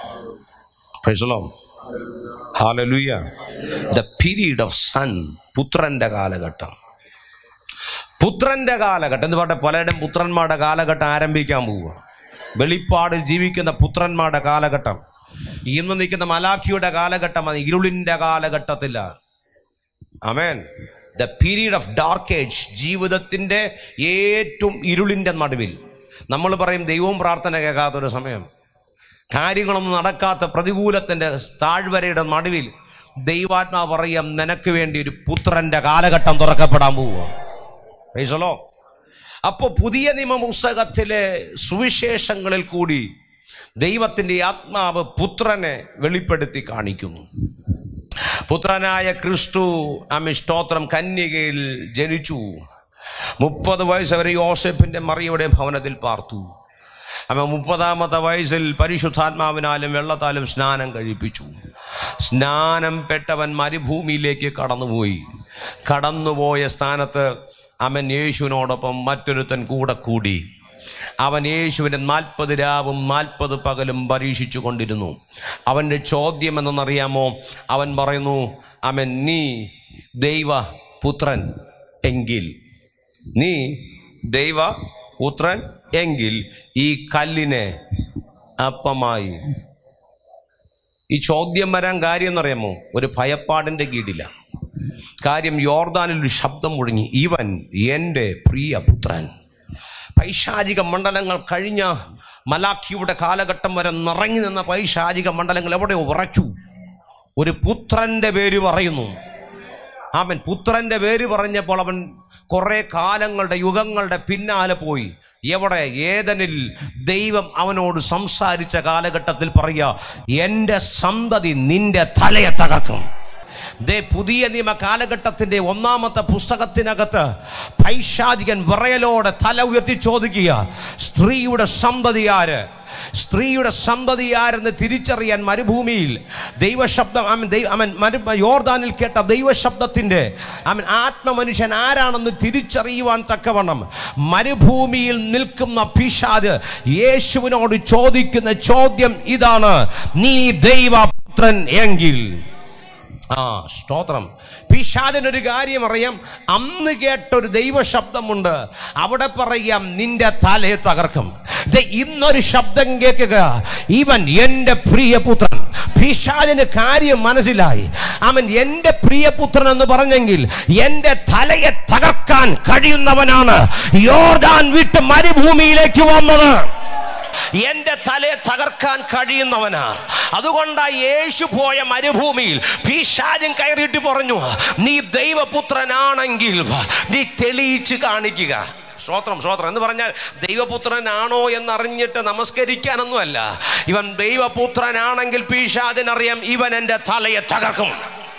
ഹാലലുയ ദ പീരീഡ് ഓഫ് സൺ പുത്രന്റെ കാലഘട്ടം പുത്രന്റെ കാലഘട്ടം എന്ന് പറഞ്ഞ പലരുടെയും പുത്രന്മാരുടെ കാലഘട്ടം ആരംഭിക്കാൻ പോവുക വെളിപ്പാടിൽ ജീവിക്കുന്ന പുത്രന്മാരുടെ കാലഘട്ടം ഇന്ന് നിൽക്കുന്ന മലാഖിയുടെ കാലഘട്ടം അത് ഇരുളിന്റെ കാലഘട്ടത്തില്ല അമേൻ the period of dark age ജീവിതത്തിന്റെ ഏറ്റവും ഇരുളിന്റെ നടുവിൽ നമ്മൾ പറയും ദൈവവും പ്രാർത്ഥന കേൾക്കാത്തൊരു സമയം കാര്യങ്ങളൊന്നും നടക്കാത്ത പ്രതികൂലത്തിന്റെ താഴ്വരയുടെ നടുവിൽ ദൈവാത്മാവ് പറയാം നിനക്ക് വേണ്ടി ഒരു പുത്രന്റെ കാലഘട്ടം തുറക്കപ്പെടാൻ പോവുക പ്രൈസലോ അപ്പോൾ പുതിയ നിയമ പുസ്തകത്തിലെ സുവിശേഷങ്ങളിൽ കൂടി ദൈവത്തിന്റെ ആത്മാവ് പുത്രനെ വെളിപ്പെടുത്തി കാണിക്കുന്നു പുത്രനായ ക്രിസ്തു അമ്മ സ്തോത്രം കന്യകയിൽ ജനിച്ചു മുപ്പത് വയസ്സ് വരെ യോസെഫിന്റെ മറിയുടെ ഭവനത്തിൽ പാർത്തു അമ്മ മുപ്പതാമത്തെ വയസ്സിൽ പരിശുദ്ധാത്മാവിനാലും വെള്ളത്താലും സ്നാനം കഴിപ്പിച്ചു സ്നാനം പെട്ടവൻ മരുഭൂമിയിലേക്ക് കടന്നുപോയി കടന്നുപോയ സ്ഥാനത്ത് അവൻ യേശുവിനോടൊപ്പം മറ്റൊരുത്തൻ കൂടെ കൂടി അവൻ യേശുവിനെ നാൽപ്പത് രാവും നാൽപ്പത് പകലും പരീക്ഷിച്ചു കൊണ്ടിരുന്നു അവൻ്റെ ചോദ്യം എന്തെന്നറിയാമോ അവൻ പറയുന്നു അവൻ നീ ദൈവ പുത്രൻ എങ്കിൽ നീ ദൈവ പുത്രൻ എങ്കിൽ ഈ കല്ലിനെ അപ്പമായി ഈ ചോദ്യം വരാൻ കാര്യം എന്നറിയാമോ ഒരു ഭയപ്പാടിന്റെ കീഴില കാര്യം യോർദാനിൽ ഒരു ശബ്ദം മുഴങ്ങി ഇവൻ എൻ്റെ പ്രിയ പുത്രൻ പൈശാചിക മണ്ഡലങ്ങൾ കഴിഞ്ഞ മലാഖിയുടെ കാലഘട്ടം വരെ നിറങ്ങി നിന്ന പൈശാചിക മണ്ഡലങ്ങൾ എവിടെ ഉറച്ചു ഒരു പുത്രന്റെ പേര് പറയുന്നു അവൻ പുത്രന്റെ പേര് പറഞ്ഞപ്പോൾ അവൻ കുറെ കാലങ്ങളുടെ യുഗങ്ങളുടെ പിന്നാലെ പോയി എവിടെ ഏതനിൽ ദൈവം അവനോട് സംസാരിച്ച കാലഘട്ടത്തിൽ പറയുക എൻ്റെ സന്തതി നിന്റെ തലയെ തകർക്കും ദേ പുതിയ നിയമ കാലഘട്ടത്തിന്റെ ഒന്നാമത്തെ പുസ്തകത്തിനകത്ത് പൈശാചികൻ വിറയലോടെ തല ഉയർത്തി ചോദിക്കുക സ്ത്രീയുടെ സന്തതി ആര് സ്ത്രീയുടെ സന്തതി ആരെന്ന് തിരിച്ചറിയാൻ മരുഭൂമിയിൽ ദൈവശബ്ദം അവൻ ദൈവ അവൻ മരു യോർദാനിൽ കേട്ട ദൈവശബ്ദത്തിൻ്റെ അവൻ ആത്മമനുഷ്യൻ ആരാണെന്ന് തിരിച്ചറിയുവാൻ തക്കവണ്ണം മരുഭൂമിയിൽ നിൽക്കുന്ന പിശാദ് യേശുവിനോട് ചോദിക്കുന്ന ചോദ്യം ഇതാണ് നീ ദൈവപുത്രൻ എങ്കിൽ ആ സ്തോത്രം പിശാദിനൊരു കാര്യം അറിയാം അന്ന് കേട്ടൊരു ദൈവശബ്ദമുണ്ട് അവിടെ പറയാം നിന്റെ തലയെ തകർക്കും ദേ ഇന്നൊരു ശബ്ദം കേൾക്കുക ഇവൻ എൻ്റെ പ്രിയപുത്രൻ പിശാദിന് കാര്യം മനസ്സിലായി അവൻ എൻ്റെ പ്രിയപുത്രൻ എന്ന് പറഞ്ഞെങ്കിൽ എൻ്റെ തലയെ തകർക്കാൻ കഴിയുന്നവനാണ് യോർദാൻ വിട്ട് മരുഭൂമിയിലേക്ക് വന്നത് എന്റെ തലയെ തകർക്കാൻ കഴിയുന്നവനാ അതുകൊണ്ടാ യേശു പോയ മരുഭൂമിയിൽ പിശാചൻ കയറിയിട്ട് പറഞ്ഞു നീ ദൈവപുത്രനാണെങ്കിൽ നീ തെളിയിച്ച് കാണിക്കുക സ്തോത്രം സ്തോത്രം എന്ന് പറഞ്ഞാൽ ദൈവപുത്രനാണോ എന്നറിഞ്ഞിട്ട് നമസ്കരിക്കാനൊന്നുമല്ല ഇവൻ ദൈവപുത്രനാണെങ്കിൽ പിശാചിനറിയാം ഇവൻ എൻ്റെ തലയെ തകർക്കും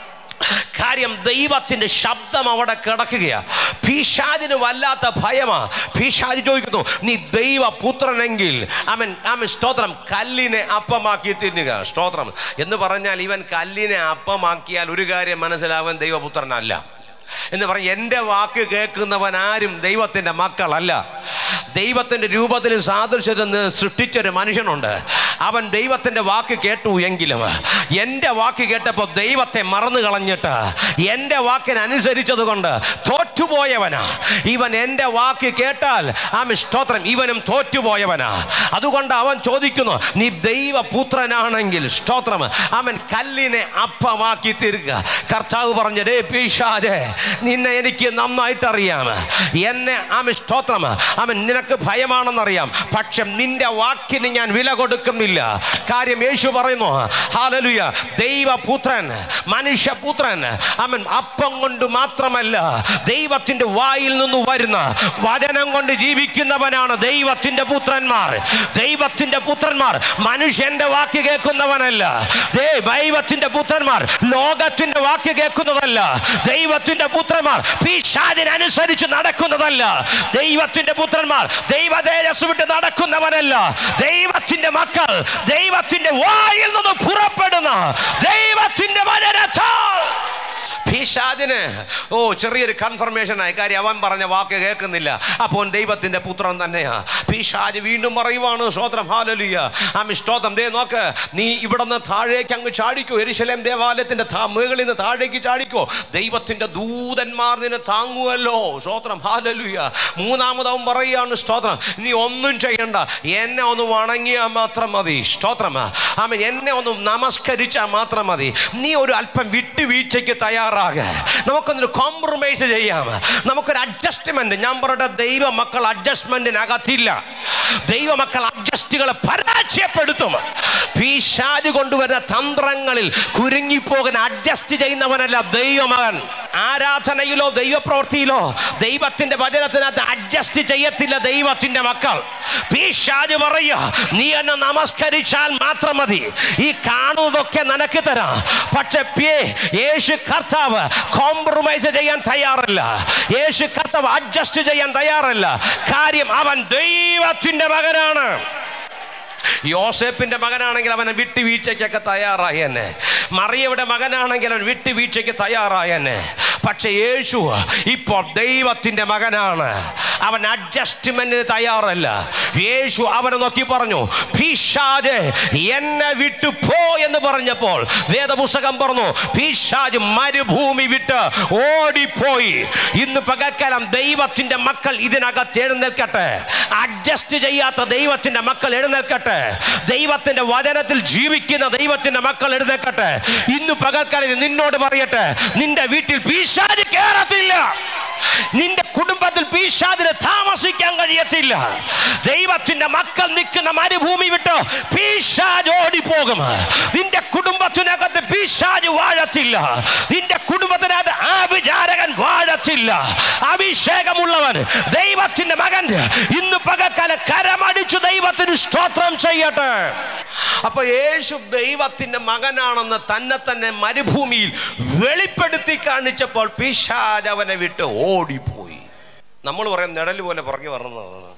കാര്യം ദൈവത്തിന്റെ ശബ്ദം അവിടെ കിടക്കുകയാ പീശാദിന് വല്ലാത്ത ഭയമാ പീശാദി ചോദിക്കുന്നു നീ ദൈവപുത്രനെങ്കിൽ അവൻ അവൻ സ്തോത്രം കല്ലിനെ അപ്പമാക്കി തിന്നുക സ്തോത്രം എന്ന് പറഞ്ഞാൽ ഇവൻ കല്ലിനെ അപ്പമാക്കിയാൽ ഒരു കാര്യം മനസ്സിലാവൻ ദൈവപുത്രനല്ല എന്ന് പറഞ്ഞ എൻ്റെ വാക്ക് കേൾക്കുന്നവൻ ആരും ദൈവത്തിൻ്റെ മക്കളല്ല ദൈവത്തിൻ്റെ രൂപത്തിലും സാദൃശ്യത്തിൽ സൃഷ്ടിച്ചൊരു മനുഷ്യനുണ്ട് അവൻ ദൈവത്തിൻ്റെ വാക്ക് കേട്ടു എങ്കിലും എൻ്റെ വാക്ക് കേട്ടപ്പോൾ ദൈവത്തെ മറന്നു കളഞ്ഞിട്ട് എൻ്റെ വാക്കിനനുസരിച്ചത് കൊണ്ട് തോറ്റുപോയവനാ ഇവൻ എൻ്റെ വാക്ക് കേട്ടാൽ ആമ സ്തോത്രം ഇവനും തോറ്റുപോയവനാ അതുകൊണ്ട് അവൻ ചോദിക്കുന്നു നീ ദൈവപുത്രനാണെങ്കിൽ സ്തോത്രം അവൻ കല്ലിനെ അപ്പമാക്കി തീരുക കർത്താവ് പറഞ്ഞ ഡേ പീഷാജെ നിന്നെ എനിക്ക് നന്നായിട്ട് അറിയാം എന്നെ ആമ സ്തോത്രം അവൻ നിനക്ക് ഭയമാണെന്നറിയാം പക്ഷെ നിന്റെ വാക്കിന് ഞാൻ വില കൊടുക്കുന്നില്ല കാര്യം യേശു പറയുന്നു ഹാലലുയ ദൈവപുത്രൻ മനുഷ്യപുത്രൻ അവൻ അപ്പം കൊണ്ട് മാത്രമല്ല ദൈവത്തിന്റെ വായിൽ നിന്ന് വരുന്ന വചനം കൊണ്ട് ജീവിക്കുന്നവനാണ് ദൈവത്തിന്റെ പുത്രന്മാർ ദൈവത്തിന്റെ പുത്രന്മാർ മനുഷ്യന്റെ വാക്ക് കേൾക്കുന്നവനല്ല ദേ ദൈവത്തിന്റെ പുത്രന്മാർ ലോകത്തിന്റെ വാക്ക് കേൾക്കുന്നതല്ല ദൈവത്തിന്റെ പുത്രന്മാർ പിശാചിനനുസരിച്ച് നടക്കുന്നതല്ല ദൈവത്തിന്റെ പുത്രന്മാർ ദൈവ തേജസ് വിട്ട് നടക്കുന്നവനല്ല ദൈവത്തിന്റെ മക്കൾ ദൈവത്തിന്റെ വായിൽ നിന്ന് പുറപ്പെടുന്ന ദൈവത്തിന്റെ വചനത്താൽ പിശാദിന് ഓ ചെറിയൊരു കൺഫർമേഷൻ ആയി കാര്യം അവൻ പറഞ്ഞ വാക്ക് കേൾക്കുന്നില്ല അപ്പോൾ ദൈവത്തിന്റെ പുത്രൻ തന്നെയാ പിശാജ് വീണ്ടും പറയുവാണ് സ്തോത്രം ഹാലലിയ ആമി സ്തോത്രം ദേ നോക്ക് നീ ഇവിടെ നിന്ന് താഴേക്ക് അങ്ങ് ചാടിക്കോ എരിശലേം ദേവാലയത്തിന്റെ താ- മുകളിൽ നിന്ന് താഴേക്ക് ചാടിക്കോ ദൈവത്തിന്റെ ദൂതന്മാർ നിന്നെ താങ്ങുമല്ലോ സ്തോത്രം ഹാലലുയ മൂന്നാമതവൻ പറയുകയാണ് സ്തോത്രം നീ ഒന്നും ചെയ്യണ്ട എന്നെ ഒന്ന് വണങ്ങിയാൽ മാത്രം മതി സ്തോത്രം ആമ എന്നെ ഒന്ന് നമസ്കരിച്ചാൽ മാത്രം മതി നീ ഒരു അല്പം വിട്ടുവീഴ്ചയ്ക്ക് തയ്യാറാക നമുക്കൊന്നൊരു കോംപ്രമൈസ് ചെയ്യാം നമുക്കൊരു അഡ്ജസ്റ്റ്മെന്റ് ഞാൻ പറയട്ടെ ദൈവ മക്കൾ അഡ്ജസ്റ്റ്മെന്റിനകത്തില്ല ദൈവമക്കൾ അഡ്ജസ്റ്റുകളെ പരാജയപ്പെടുത്തും പീശാജ് കൊണ്ടുവരുന്ന തന്ത്രങ്ങളിൽ കുരുങ്ങിപ്പോകുന്ന അഡ്ജസ്റ്റ് ചെയ്യുന്നവനല്ല ദൈവമകൻ ആരാധനയിലോ ദൈവപ്രവൃത്തിയിലോ ദൈവത്തിന്റെ വചനത്തിനകത്ത് അഡ്ജസ്റ്റ് ചെയ്യത്തില്ല ദൈവത്തിന്റെ മക്കൾ പീശാജ് പറയുക നീ എന്നെ നമസ്കരിച്ചാൽ മാത്രം മതി ഈ കാണുന്നതൊക്കെ നിനക്ക് തരാം പക്ഷെ പേ- യേശു കർത്താവ് കോംപ്രമൈസ് ചെയ്യാൻ തയ്യാറല്ല യേശു കർത്താവ് അഡ്ജസ്റ്റ് ചെയ്യാൻ തയ്യാറല്ല കാര്യം അവൻ ദൈവത്തിന്റെ മകനാണ് യോസേപ്പിന്റെ മകനാണെങ്കിൽ അവൻ വിട്ടുവീഴ്ചയ്ക്കൊക്കെ തയ്യാറായി എന്നെ മറിയയുടെ മകനാണെങ്കിൽ അവൻ വിട്ടുവീഴ്ചയ്ക്ക് തയ്യാറായി എന്നെ പക്ഷെ യേശു ഇപ്പോൾ ദൈവത്തിന്റെ മകനാണ് അവൻ അഡ്ജസ്റ്റ്മെന്റിന് തയ്യാറല്ല യേശു അവനെ നോക്കി പറഞ്ഞു പിശാജ് എന്നെ വിട്ടു പോ എന്ന് പറഞ്ഞപ്പോൾ വേദപുസ്തകം പറഞ്ഞു പിശാജ് മരുഭൂമി വിട്ട് ഓടിപ്പോയി ഇന്ന് പകൽക്കാലം ദൈവത്തിന്റെ മക്കൾ ഇതിനകത്ത് എഴുന്നേൽക്കട്ടെ അഡ്ജസ്റ്റ് ചെയ്യാത്ത ദൈവത്തിന്റെ മക്കൾ എഴുന്നേൽക്കട്ടെ ദൈവത്തിന്റെ വചനത്തിൽ ജീവിക്കുന്ന ദൈവത്തിന്റെ മക്കൾ എഴുന്നേൽക്കട്ടെ ഇന്ന് പകൽക്കാലം നിന്നോട് പറയട്ടെ നിന്റെ വീട്ടിൽ പീശാജ് കേറത്തില്ല നിന്റെ കുടുംബത്തിൽ പീശാദിന് താമസിക്കാൻ കഴിയും കഴിയത്തില്ല ദൈവത്തിന്റെ മക്കൾ നിൽക്കുന്ന മരുഭൂമി വിട്ട് പീശാജ് ഓടിപ്പോകും നിന്റെ കുടുംബത്തിനകത്ത് പീശാജ് വാഴത്തില്ല നിന്റെ കുടുംബത്തിനകത്ത് ആഭിചാരകൻ വാഴത്തില്ല അഭിഷേകമുള്ളവൻ ദൈവത്തിന്റെ മകൻ ഇന്ന് പകക്കാല കരമടിച്ചു ദൈവത്തിന് സ്തോത്രം ചെയ്യട്ടെ അപ്പൊ യേശു ദൈവത്തിന്റെ മകനാണെന്ന് തന്നെ തന്നെ മരുഭൂമിയിൽ വെളിപ്പെടുത്തി കാണിച്ചപ്പോൾ പിശാജ് അവനെ വിട്ട് ഓടിപ്പോയി നമ്മൾ പറയും നിഴൽ പോലെ പുറകെ വരണമെന്നാണ്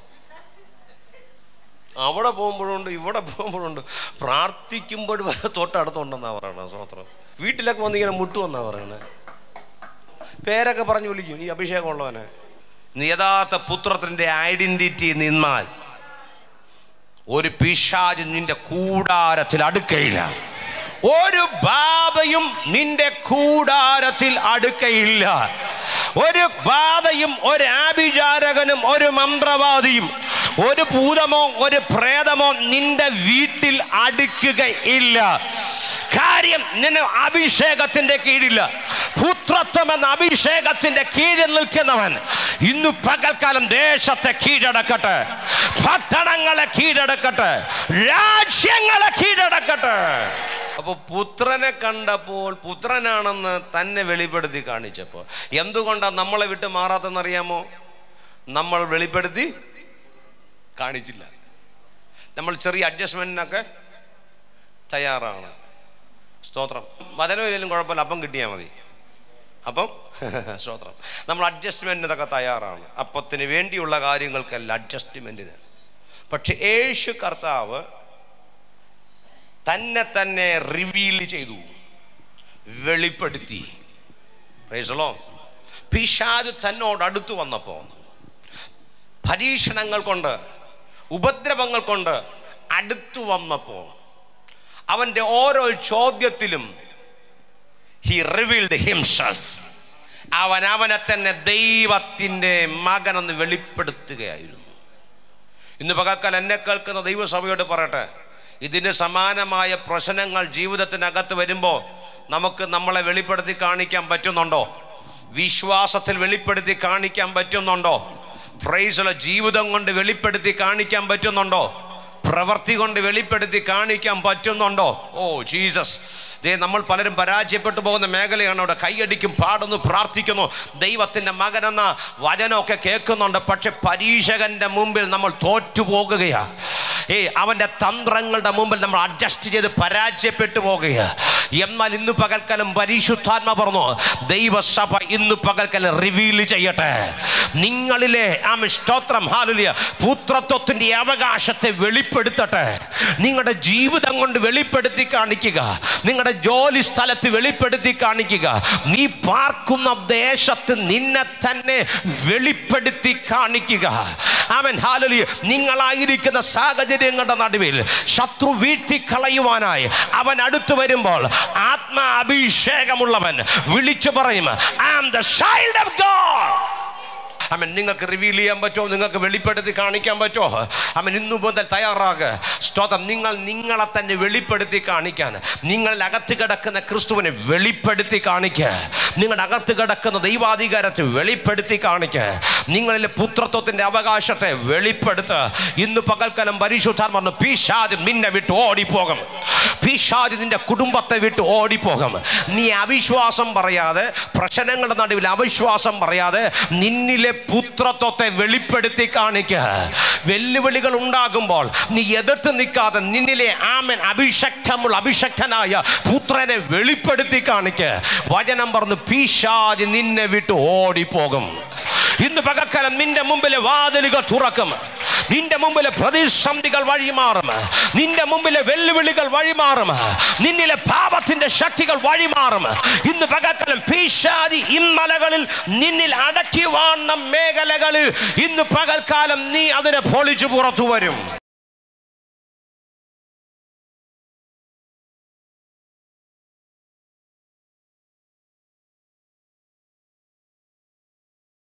അവിടെ പോകുമ്പോഴുണ്ട് ഇവിടെ പോകുമ്പോഴുണ്ട് പ്രാർത്ഥിക്കുമ്പോൾ വരെ തൊട്ടടുത്തുണ്ടെന്നാ പറയണത് സ്വത്രം വീട്ടിലൊക്കെ വന്നിങ്ങനെ മുട്ടുവെന്നാ പറയണേ പേരൊക്കെ പറഞ്ഞു വിളിക്കും ഈ അഭിഷേകമുള്ളവനെ നീ യഥാർത്ഥ പുത്രത്തിന്റെ ഐഡന്റിറ്റി നിന്നാൽ ഒരു പിശാജ് നിന്റെ കൂടാരത്തിൽ അടുക്കയില്ല ഒരു ബാധയും നിന്റെ കൂടാരത്തിൽ അടുക്കയില്ല ഒരു ബാധയും ഒരു ആഭിചാരകനും ഒരു മന്ത്രവാദിയും ഒരു ഭൂതമോ ഒരു പ്രേതമോ നിന്റെ വീട്ടിൽ അടുക്കുകയില്ല കാര്യം നിന്നെ അഭിഷേകത്തിന്റെ കീഴില്ല പുത്രത്വം എന്ന അഭിഷേകത്തിന്റെ കീഴിൽ നിൽക്കുന്നവൻ ഇന്ന് പകൽക്കാലം ദേശത്തെ കീഴടക്കട്ടെ പട്ടണങ്ങളെ കീഴടക്കട്ടെ രാജ്യങ്ങളെ കീഴടക്കട്ടെ അപ്പോൾ പുത്രനെ കണ്ടപ്പോൾ പുത്രനാണെന്ന് തന്നെ വെളിപ്പെടുത്തി കാണിച്ചപ്പോൾ എന്തുകൊണ്ടാണ് നമ്മളെ വിട്ട് മാറാത്തെന്നറിയാമോ നമ്മൾ വെളിപ്പെടുത്തി കാണിച്ചില്ല നമ്മൾ ചെറിയ അഡ്ജസ്റ്റ്മെൻറ്റിനൊക്കെ തയ്യാറാണ് സ്തോത്രം വചനമില്ലെങ്കിലും കുഴപ്പമില്ല അപ്പം കിട്ടിയാൽ മതി അപ്പം സ്തോത്രം നമ്മൾ അഡ്ജസ്റ്റ്മെൻറ്റിനൊക്കെ തയ്യാറാണ് അപ്പത്തിന് വേണ്ടിയുള്ള കാര്യങ്ങൾക്കല്ല അഡ്ജസ്റ്റ്മെൻറ്റിന് പക്ഷെ യേശു കർത്താവ് തന്നെ തന്നെ റിവീൽ ചെയ്തു വെളിപ്പെടുത്തി പ്രൈസലോ പിശാദ് തന്നോട് അടുത്തു വന്നപ്പോൾ പരീക്ഷണങ്ങൾ കൊണ്ട് ഉപദ്രവങ്ങൾ കൊണ്ട് അടുത്തു വന്നപ്പോൾ അവൻ്റെ ഓരോ ചോദ്യത്തിലും ഹി റിവീൽഡ് ഹിംസെൽഫ് അവൻ അവനെ തന്നെ ദൈവത്തിൻ്റെ മകനെന്ന് വെളിപ്പെടുത്തുകയായിരുന്നു ഇന്ന് പകൽക്കാൽ എന്നെ കേൾക്കുന്ന ദൈവസഭയോട് പറയട്ടെ ഇതിന് സമാനമായ പ്രശ്നങ്ങൾ ജീവിതത്തിനകത്ത് വരുമ്പോൾ നമുക്ക് നമ്മളെ വെളിപ്പെടുത്തി കാണിക്കാൻ പറ്റുന്നുണ്ടോ വിശ്വാസത്തിൽ വെളിപ്പെടുത്തി കാണിക്കാൻ പറ്റുന്നുണ്ടോ പ്രൈസുള്ള ജീവിതം കൊണ്ട് വെളിപ്പെടുത്തി കാണിക്കാൻ പറ്റുന്നുണ്ടോ പ്രവൃത്തി കൊണ്ട് വെളിപ്പെടുത്തി കാണിക്കാൻ പറ്റുന്നുണ്ടോ ഓ ജീസസ് ദേ നമ്മൾ പലരും പരാജയപ്പെട്ടു പോകുന്ന മേഖലയാണ് അവിടെ കൈയടിക്കും പാടുന്നു പ്രാർത്ഥിക്കുന്നു ദൈവത്തിൻ്റെ മകനെന്ന വചനമൊക്കെ കേൾക്കുന്നുണ്ട് പക്ഷെ പരീക്ഷകന്റെ മുമ്പിൽ നമ്മൾ തോറ്റുപോകുകയാ ഏ അവൻ്റെ തന്ത്രങ്ങളുടെ മുമ്പിൽ നമ്മൾ അഡ്ജസ്റ്റ് ചെയ്ത് പരാജയപ്പെട്ടു പോകുകയാ എന്നാൽ ഇന്ന് പകൽക്കാലം പരിശുദ്ധാത്മ പറഞ്ഞു ദൈവസഭ ഇന്ന് പകൽക്കാലം റിവീൽ ചെയ്യട്ടെ നിങ്ങളിലെ ആ സ്തോത്രം ഹാലുലിയ പുത്രത്വത്തിൻ്റെ അവകാശത്തെ വെളിപ്പെടുത്തട്ടെ നിങ്ങളുടെ ജീവിതം കൊണ്ട് വെളിപ്പെടുത്തി കാണിക്കുക നിങ്ങളുടെ ജോലി സ്ഥലത്ത് വെളിപ്പെടുത്തി കാണിക്കുക നീ പാർക്കുന്ന ദേശത്ത് നിന്നെ തന്നെ വെളിപ്പെടുത്തി കാണിക്കുക അവൻ ഹാലലിയ നിങ്ങളായിരിക്കുന്ന സാഹചര്യങ്ങളുടെ നടുവിൽ ശത്രു വീഴ്ത്തിക്കളയുവാനായി അവൻ അടുത്തു വരുമ്പോൾ ആത്മാ അഭിഷേകമുള്ളവൻ വിളിച്ചു പറയും I am the child of God അമ്മൻ നിങ്ങൾക്ക് റിവീൽ ചെയ്യാൻ പറ്റുമോ നിങ്ങൾക്ക് വെളിപ്പെടുത്തി കാണിക്കാൻ പറ്റുമോ അമ്മൻ ഇന്നു മുതൽ തയ്യാറാകുക സ്തോത്രം നിങ്ങൾ നിങ്ങളെ തന്നെ വെളിപ്പെടുത്തി കാണിക്കാൻ നിങ്ങളിൽ അകത്ത് കിടക്കുന്ന ക്രിസ്തുവിനെ വെളിപ്പെടുത്തി കാണിക്കുക നിങ്ങളുടെ അകത്ത് കിടക്കുന്ന ദൈവാധികാരത്തെ വെളിപ്പെടുത്തി കാണിക്കുക നിങ്ങളിലെ പുത്രത്വത്തിൻ്റെ അവകാശത്തെ വെളിപ്പെടുത്തുക ഇന്ന് പകൽക്കാലം പരിശുദ്ധാൻ പറഞ്ഞു പീശാദ് നിന്നെ വിട്ട് ഓടിപ്പോകും പീശാദ് നിന്റെ കുടുംബത്തെ വിട്ട് ഓടിപ്പോകും നീ അവിശ്വാസം പറയാതെ പ്രശ്നങ്ങളുടെ നടുവിൽ അവിശ്വാസം പറയാതെ നിന്നിലെ പുത്രത്വത്തെ വെളിപ്പെടുത്തി കാണിക്കുക വെല്ലുവിളികൾ ഉണ്ടാകുമ്പോൾ നീ എതിർത്ത് നിൽക്കാതെ നിന്നിലെ ആമൻ അഭിഷക്തമുള്ള അഭിഷക്തനായ പുത്രനെ വെളിപ്പെടുത്തി കാണിക്കുക വചനം പറഞ്ഞു പീശാജ് നിന്നെ വിട്ട് ഓടിപ്പോകും ഇന്ന് പകക്കാലം നിന്റെ മുമ്പിലെ വാതിലുകൾ തുറക്കും നിന്റെ മുമ്പിലെ പ്രതിസന്ധികൾ വഴിമാറും നിന്റെ മുമ്പിലെ വെല്ലുവിളികൾ വഴിമാറും നിന്നിലെ പാപത്തിന്റെ ശക്തികൾ വഴിമാറും ഇന്ന് പകക്കാലം പീശാദി ഇന്നലകളിൽ നിന്നിൽ അടക്കി വാണ മേഖലകളിൽ ഇന്ന് പകൽക്കാലം നീ അതിനെ പൊളിച്ചു പുറത്തു വരും